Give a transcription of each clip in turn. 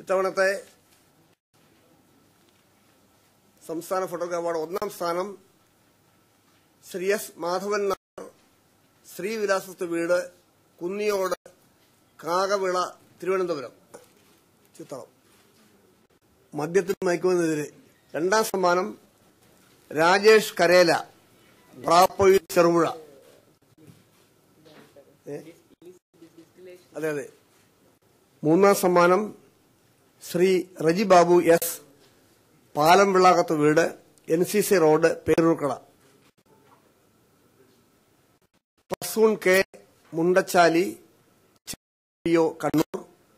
ഇത്തവണത്തെ സംസ്ഥാന photography award ഒന്നാം സ്ഥാനം ശ്രീ എസ് മാധവൻ നായർ ശ്രീവിലാസത്ത് വീട് കുന്നിയോട് കാകവിള തിരുവനന്തപുരം ചിത്രം മദ്യത്തിന് മയക്കുമെതിരെ രണ്ടാം സമ്മാനം രാജേഷ് കരേല പ്രാപ്പൊഴി ചെറുപുഴ ഏ? അതെ അതെ മൂന്നാം സമ്മാനം ശ്രീ റജി ബാബു എസ് പാലം വിളാകത്ത് വീട് N C C road Peroorkada Pasoon K Mundachali O Kannur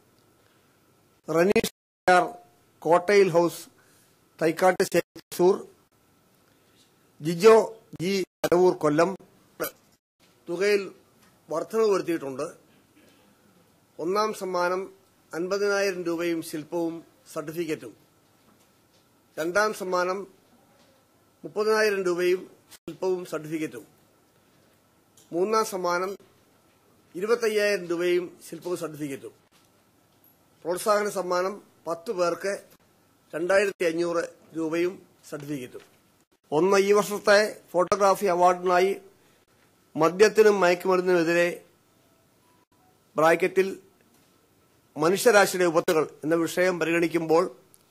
Ranish R Kottayil house Thaikkattu Thrissur Jijo G Aravoor Kollam തുകയിൽ വർധനവ് വരുത്തിയിട്ടുണ്ട് ഒന്നാം സമ്മാനം അൻപതിനായിരം രൂപയും ശില്പവും സർട്ടിഫിക്കറ്റും രണ്ടാം സമ്മാനം മുപ്പതിനായിരം രൂപയും ശില്പവും സർട്ടിഫിക്കറ്റും മൂന്നാം സമ്മാനം ഇരുപത്തയ്യായിരം രൂപയും ശില്പവും സർട്ടിഫിക്കറ്റും പ്രോത്സാഹന സമ്മാനം പത്ത് പേർക്ക് രണ്ടായിരത്തി അഞ്ഞൂറ് രൂപയും സർട്ടിഫിക്കറ്റും ഒന്ന് ഈ വർഷത്തെ ഫോട്ടോഗ്രാഫി അവാർഡിനായി മദ്യത്തിനും മയക്കുമരുന്നിനുമെതിരെ ബ്രാക്കറ്റിൽ മനുഷ്യരാശിയുടെ വിപത്തുകൾ എന്ന വിഷയം പരിഗണിക്കുമ്പോൾ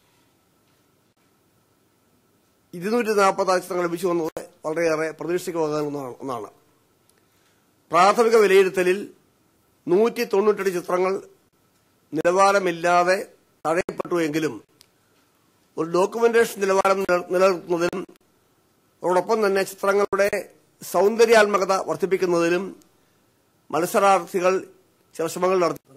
ഇരുന്നൂറ്റി നാൽപ്പത് ചിത്രങ്ങൾ ലഭിച്ചു വന്നത് വളരെയേറെ പ്രതീക്ഷിക്കുന്ന ഒന്നാണ് പ്രാഥമിക വിലയിരുത്തലിൽ നൂറ്റി തൊണ്ണൂറ്റെട്ട് ചിത്രങ്ങൾ നിലവാരമില്ലാതെ തടയപ്പെട്ടുവെങ്കിലും ഒരു ഡോക്യുമെന്റേഷൻ നിലവാരം നില- നിലനിർത്തുന്നതിലും അതോടൊപ്പം തന്നെ ചിത്രങ്ങളുടെ സൗന്ദര്യാത്മകത വർദ്ധിപ്പിക്കുന്നതിലും മത്സരാർത്ഥികൾ ചില ശ്രമങ്ങൾ നടത്തി